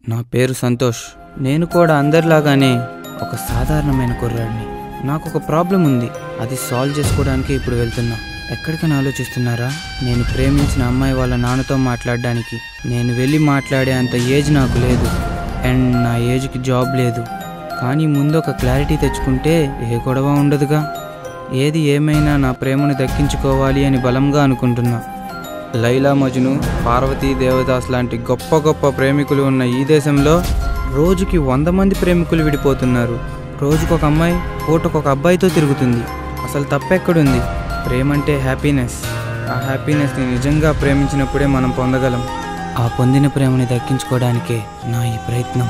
నా పేరు సంతోష్ నేను కూడా అందరిలాగానే ఒక సాధారణమైన కుర్రాడిని నాకు ఒక ప్రాబ్లం ఉంది అది సాల్వ్ చేసుకోవడానికి ఇప్పుడు వెళ్తున్నా ఎక్కడికని ఆలోచిస్తున్నారా నేను ప్రేమించిన అమ్మాయి వాళ్ళ నాన్నతో మాట్లాడడానికి నేను వెళ్ళి మాట్లాడే అంత ఏజ్ నాకు లేదు అండ్ నా ఏజ్కి జాబ్ లేదు కానీ ముందు ఒక క్లారిటీ తెచ్చుకుంటే ఏ గొడవ ఉండదుగా ఏది ఏమైనా నా ప్రేమను దక్కించుకోవాలి అని బలంగా అనుకుంటున్నా లైలా మజ్ను పార్వతీ దేవదాస్ లాంటి గొప్ప గొప్ప ప్రేమికులు ఉన్న ఈ దేశంలో రోజుకి వంద మంది ప్రేమికులు విడిపోతున్నారు రోజుకొక అమ్మాయి పూటకొక అబ్బాయితో తిరుగుతుంది అసలు తప్పెక్కడుంది ప్రేమంటే హ్యాపీనెస్ ఆ హ్యాపీనెస్ని నిజంగా ప్రేమించినప్పుడే మనం పొందగలం ఆ పొందిన ప్రేమని దక్కించుకోవడానికే నా ఈ ప్రయత్నం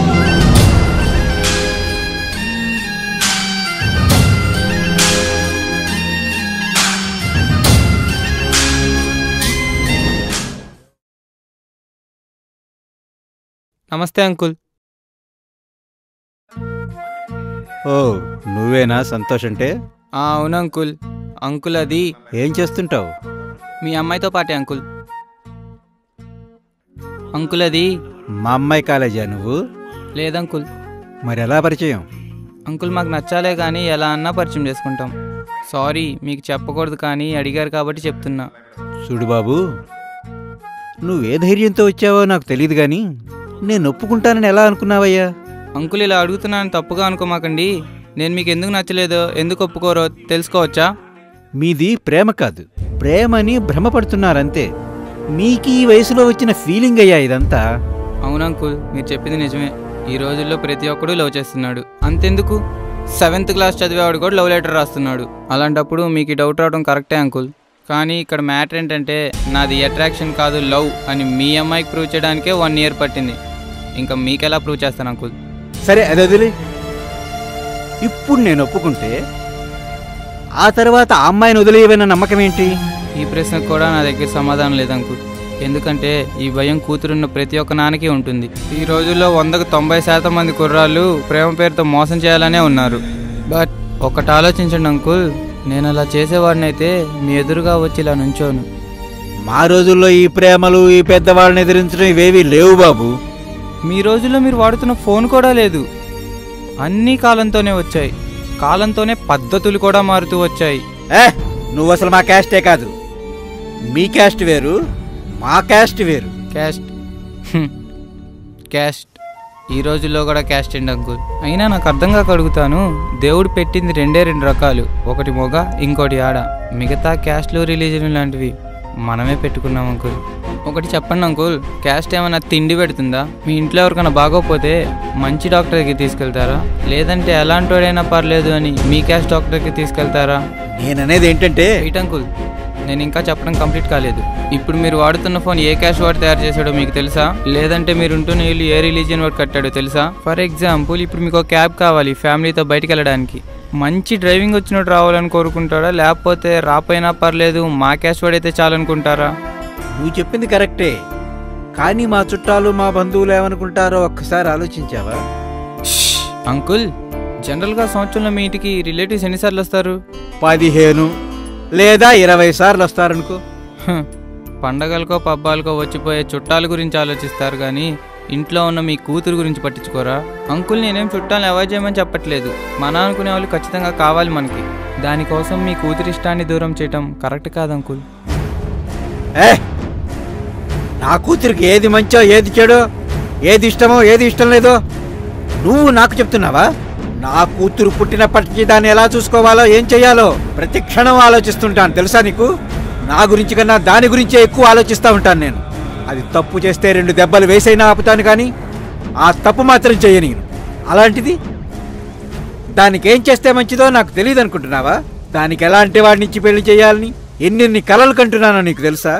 నమస్తే అంకుల్ ఓ నువ్వేనా సంతోష్ అంటే ఆ, అవును అంకుల్ అంకుల్ అది ఏం చేస్తుంటావు మీ అమ్మాయితో పాటే అంకుల్ అంకుల్ అది మా అమ్మాయి కాలేజా నువ్వు లేదంకుల్ మరి ఎలా పరిచయం అంకుల్ మాకు నచ్చాలే కానీ ఎలా అన్నా పరిచయం చేసుకుంటాం సారీ మీకు చెప్పకూడదు కానీ అడిగారు కాబట్టి చెప్తున్నా చూడు బాబు నువ్వు ఏ ధైర్యంతో వచ్చావో నాకు తెలియదు కానీ నేను ఒప్పుకుంటానని ఎలా అనుకున్నావయ్యా అంకుల్ ఇలా అడుగుతున్నాను తప్పుగా అనుకోమాకండి నేను మీకు ఎందుకు నచ్చలేదో ఎందుకు ఒప్పుకోరో తెలుసుకోవచ్చా మీది ప్రేమ కాదు ప్రేమని భ్రమపడుతున్నారంతే మీకు ఈ వయసులో వచ్చిన ఫీలింగ్ అయ్యా ఇదంతా అవును అంకుల్ మీరు చెప్పింది నిజమే ఈ రోజుల్లో ప్రతి ఒక్కడు లవ్ చేస్తున్నాడు అంతెందుకు సెవెంత్ క్లాస్ చదివేవాడు కూడా లవ్ లెటర్ రాస్తున్నాడు అలాంటప్పుడు మీకు ఈ డౌట్ రావడం కరెక్టే అంకుల్ కానీ ఇక్కడ మ్యాటర్ ఏంటంటే నాది అట్రాక్షన్ కాదు లవ్ అని మీ అమ్మాయికి ప్రూవ్ చేయడానికే వన్ ఇయర్ పట్టింది ఇంకా మీకెలా ప్రూవ్ చేస్తాను అంకుల్ సరే అది వదిలే ఇప్పుడు నేను ఒప్పుకుంటే ఆ తర్వాత ఆ అమ్మాయిని వదిలేయవన్న నమ్మకం ఏంటి ఈ ప్రశ్నకు కూడా నా దగ్గర సమాధానం లేదు అంకుల్ ఎందుకంటే ఈ భయం కూతురున్న ప్రతి ఒక్క నాన్నకి ఉంటుంది ఈ రోజుల్లో వందకు తొంభై శాతం మంది కుర్రాళ్ళు ప్రేమ పేరుతో మోసం చేయాలనే ఉన్నారు బట్ ఒకటి ఆలోచించండి అంకుల్ నేను అలా చేసేవాడినైతే మీ ఎదురుగా వచ్చి ఇలా నుంచోను మా రోజుల్లో ఈ ప్రేమలు ఈ పెద్దవాళ్ళని ఎదిరించడం ఇవేవి లేవు బాబు మీ రోజుల్లో మీరు వాడుతున్న ఫోన్ కూడా లేదు అన్నీ కాలంతోనే వచ్చాయి కాలంతోనే పద్ధతులు కూడా మారుతూ వచ్చాయి ఏ నువ్వు అసలు మా క్యాస్టే కాదు మీ క్యాస్ట్ వేరు మా క్యాస్ట్ వేరు క్యాస్ట్ హ్మ్. క్యాస్ట్ ఈ రోజుల్లో కూడా క్యాస్ట్ అండి అంకుల్ అయినా నాకు అర్థం కాక అడుగుతాను దేవుడు పెట్టింది రెండే రెండు రకాలు ఒకటి మొగ ఇంకోటి ఆడ మిగతా క్యాస్ట్లు రిలీజన్ లాంటివి మనమే పెట్టుకున్నాం అంకుల్ ఒకటి చెప్పండి అంకుల్ క్యాస్ట్ ఏమైనా తిండి పెడుతుందా మీ ఇంట్లో ఎవరికైనా బాగోకపోతే మంచి డాక్టర్కి తీసుకెళ్తారా లేదంటే ఎలాంటి వాడైనా పర్లేదు అని మీ క్యాస్ట్ డాక్టర్కి తీసుకెళ్తారా నేననేది ఏంటంటే వెయిట్ అంకుల్ నేను ఇంకా చెప్పడం కంప్లీట్ కాలేదు ఇప్పుడు మీరు వాడుతున్న ఫోన్ ఏ క్యాష్ వాడు తయారు చేశాడో మీకు తెలుసా లేదంటే మీరు ఉంటున్న ఇల్లు ఏ రిలీజియన్ వాడు కట్టాడో తెలుసా ఫర్ ఎగ్జాంపుల్ ఇప్పుడు మీకు ఒక క్యాబ్ కావాలి ఫ్యామిలీతో బయటికి వెళ్ళడానికి మంచి డ్రైవింగ్ వచ్చినట్టు రావాలని కోరుకుంటారా లేకపోతే రాపోయినా పర్లేదు మా క్యాష్ వాడైతే చాలనుకుంటారా నువ్వు చెప్పింది కరెక్టే కానీ మా చుట్టాలు మా బంధువులు ఏమనుకుంటారో ఒక్కసారి ఆలోచించావా అంకుల్ జనరల్గా సంవత్సరంలో మీ ఇంటికి రిలేటివ్స్ ఎన్నిసార్లు వస్తారు పదిహేను లేదా ఇరవై సార్లు వస్తారనుకో హ, పండగలకో పబ్బాలకో వచ్చిపోయే చుట్టాల గురించి ఆలోచిస్తారు కానీ ఇంట్లో ఉన్న మీ కూతురు గురించి పట్టించుకోరా అంకుల్ నేనేం చుట్టాలను అవాయిడ్ చేయమని చెప్పట్లేదు మన అనుకునే వాళ్ళు ఖచ్చితంగా కావాలి మనకి దానికోసం మీ కూతురి ఇష్టాన్ని దూరం చేయటం కరెక్ట్ కాదు అంకుల్ ఏ నా కూతురికి ఏది మంచో ఏది చెడో ఏది ఇష్టమో ఏది ఇష్టం లేదో నువ్వు నాకు చెప్తున్నావా నా కూతురు పుట్టినప్పటికీ దాన్ని ఎలా చూసుకోవాలో ఏం చెయ్యాలో ప్రతి క్షణం ఆలోచిస్తుంటాను తెలుసా నీకు నా గురించి కన్నా దాని గురించే ఎక్కువ ఆలోచిస్తూ ఉంటాను నేను అది తప్పు చేస్తే రెండు దెబ్బలు వేసైనా ఆపుతాను కానీ ఆ తప్పు మాత్రం చెయ్యని అలాంటిది దానికి ఏం చేస్తే మంచిదో నాకు తెలియదు అనుకుంటున్నావా దానికి ఎలాంటి వాడిని ఇచ్చి పెళ్లి చేయాలని ఎన్నెన్ని కలలు కంటున్నానో నీకు తెలుసా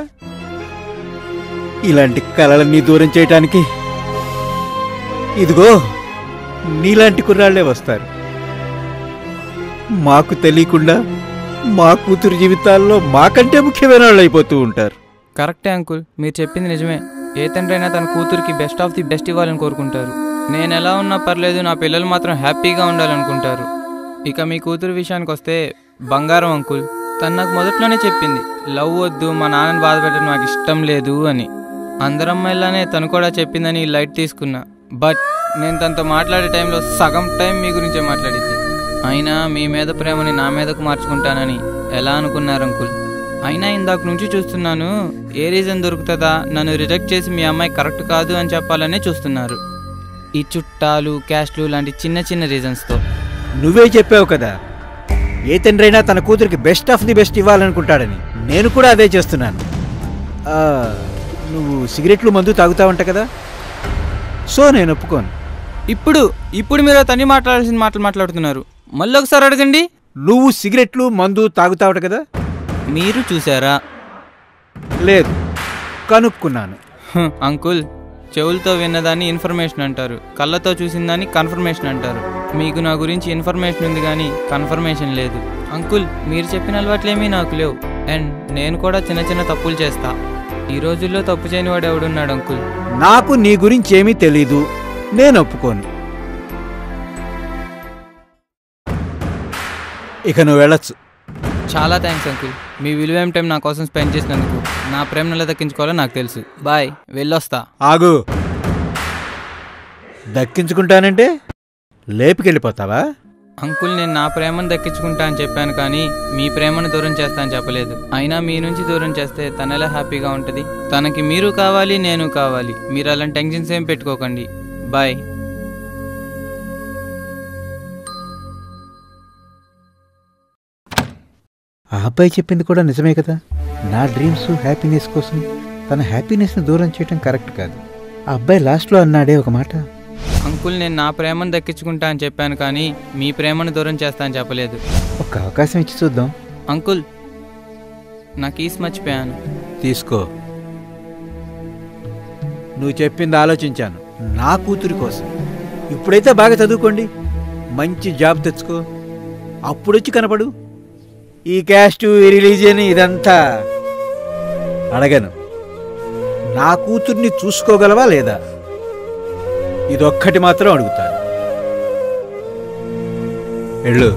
ఇలాంటి కలలన్నీ దూరం చేయటానికి ఇదిగో నీలాంటి కుర్రాళ్లే వస్తారు మాకు తెలియకుండా మా కూతురు జీవితాల్లో మాకంటే ముఖ్యమైన వాళ్ళు అయిపోతూ ఉంటారు కరెక్టే అంకుల్ మీరు చెప్పింది నిజమే ఏ తండ్రి అయినా తన కూతురికి బెస్ట్ ఆఫ్ ది బెస్ట్ ఇవ్వాలని కోరుకుంటారు నేను ఎలా ఉన్నా పర్లేదు నా పిల్లలు మాత్రం హ్యాపీగా ఉండాలనుకుంటారు ఇక మీ కూతురు విషయానికి వస్తే బంగారం అంకుల్ తను నాకు మొదట్లోనే చెప్పింది లవ్ వద్దు మా నాన్నని బాధ పెట్టడం నాకు ఇష్టం లేదు అని అందరు అమ్మాయిలానే తను కూడా చెప్పిందని లైట్ తీసుకున్నా బట్ నేను తనతో మాట్లాడే టైంలో సగం టైం మీ గురించే మాట్లాడింది అయినా మీ మీద ప్రేమని నా మీదకు మార్చుకుంటానని ఎలా అనుకున్నారు అంకుల్ అయినా ఇందాక నుంచి చూస్తున్నాను ఏ రీజన్ దొరుకుతుందా నన్ను రిజెక్ట్ చేసి మీ అమ్మాయి కరెక్ట్ కాదు అని చెప్పాలనే చూస్తున్నారు ఈ చుట్టాలు క్యాస్ట్లు లాంటి చిన్న చిన్న రీజన్స్తో నువ్వే చెప్పావు కదా ఏ తండ్రి అయినా తన కూతురికి బెస్ట్ ఆఫ్ ది బెస్ట్ ఇవ్వాలనుకుంటాడని నేను కూడా అదే చేస్తున్నాను ఆ, నువ్వు సిగరెట్లు మందు తాగుతావంట కదా సో నేను ఒప్పుకోను ఇప్పుడు ఇప్పుడు మీరు తన్ని మాట్లాడాల్సిన మాటలు మాట్లాడుతున్నారు మళ్ళీ ఒకసారి అడగండి నువ్వు సిగరెట్లు మందు తాగుతావట కదా మీరు చూసారా లేదు కనుక్కున్నాను హ్, అంకుల్ చెవులతో విన్నదాన్ని ఇన్ఫర్మేషన్ అంటారు కళ్ళతో చూసిందాన్ని కన్ఫర్మేషన్ అంటారు మీకు నా గురించి ఇన్ఫర్మేషన్ ఉంది కానీ కన్ఫర్మేషన్ లేదు అంకుల్ మీరు చెప్పిన అలవాట్లేమీ నాకు లేవు అండ్ నేను కూడా చిన్న చిన్న తప్పులు చేస్తా ఈ రోజుల్లో తప్పు చేయని వాడు ఎవడున్నాడు అంకుల్ నాకు నీ గురించి ఏమీ తెలీదు నేను ఒప్పుకోను ఇక నువ్వు వెళ్ళొచ్చు చాలా థ్యాంక్స్ అంకుల్ మీ విలువేం టైం నా కోసం స్పెండ్ చేసినందుకు నా ప్రేమను ఎలా దక్కించుకోవాలో నాకు తెలుసు బాయ్ వెళ్ళొస్తా ఆగు దక్కించుకుంటానంటే లేపుకెళ్ళిపోతావా అంకుల్ నేను నా ప్రేమను దక్కించుకుంటా అని చెప్పాను కానీ మీ ప్రేమను దూరం చేస్తా అని చెప్పలేదు అయినా మీ నుంచి దూరం చేస్తే తన ఎలా హ్యాపీగా ఉంటుంది తనకి మీరు కావాలి నేను కావాలి మీరు అలాంటి టెన్షన్స్ ఏం పెట్టుకోకండి బాయ్ ఆ అబ్బాయి చెప్పింది కూడా నిజమే కదా నా డ్రీమ్స్ హ్యాపీనెస్ కోసం తన హ్యాపీనెస్ని దూరం చేయడం కరెక్ట్ కాదు ఆ అబ్బాయి లాస్ట్లో అన్నాడే ఒక మాట అంకుల్ నేను నా ప్రేమను దక్కించుకుంటా అని చెప్పాను కానీ మీ ప్రేమను దూరం చేస్తా అని చెప్పలేదు ఒక అవకాశం ఇచ్చి చూద్దాం అంకుల్ నా కీస్ మర్చిపోయాను తీసుకో నువ్వు చెప్పింది ఆలోచించాను నా కూతురి కోసం ఇప్పుడైతే బాగా చదువుకోండి మంచి జాబ్ తెచ్చుకో అప్పుడొచ్చి కనపడు ఈ క్యాస్ట్ ఈ రిలీజియన్ ఇదంతా అడగను నా కూతుర్ని చూసుకోగలవా లేదా ఇదొక్కటి మాత్రం అడుగుతాను వెళ్ళు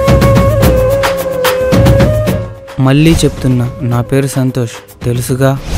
మళ్ళీ చెప్తున్నా నా పేరు సంతోష్ తెలుసుగా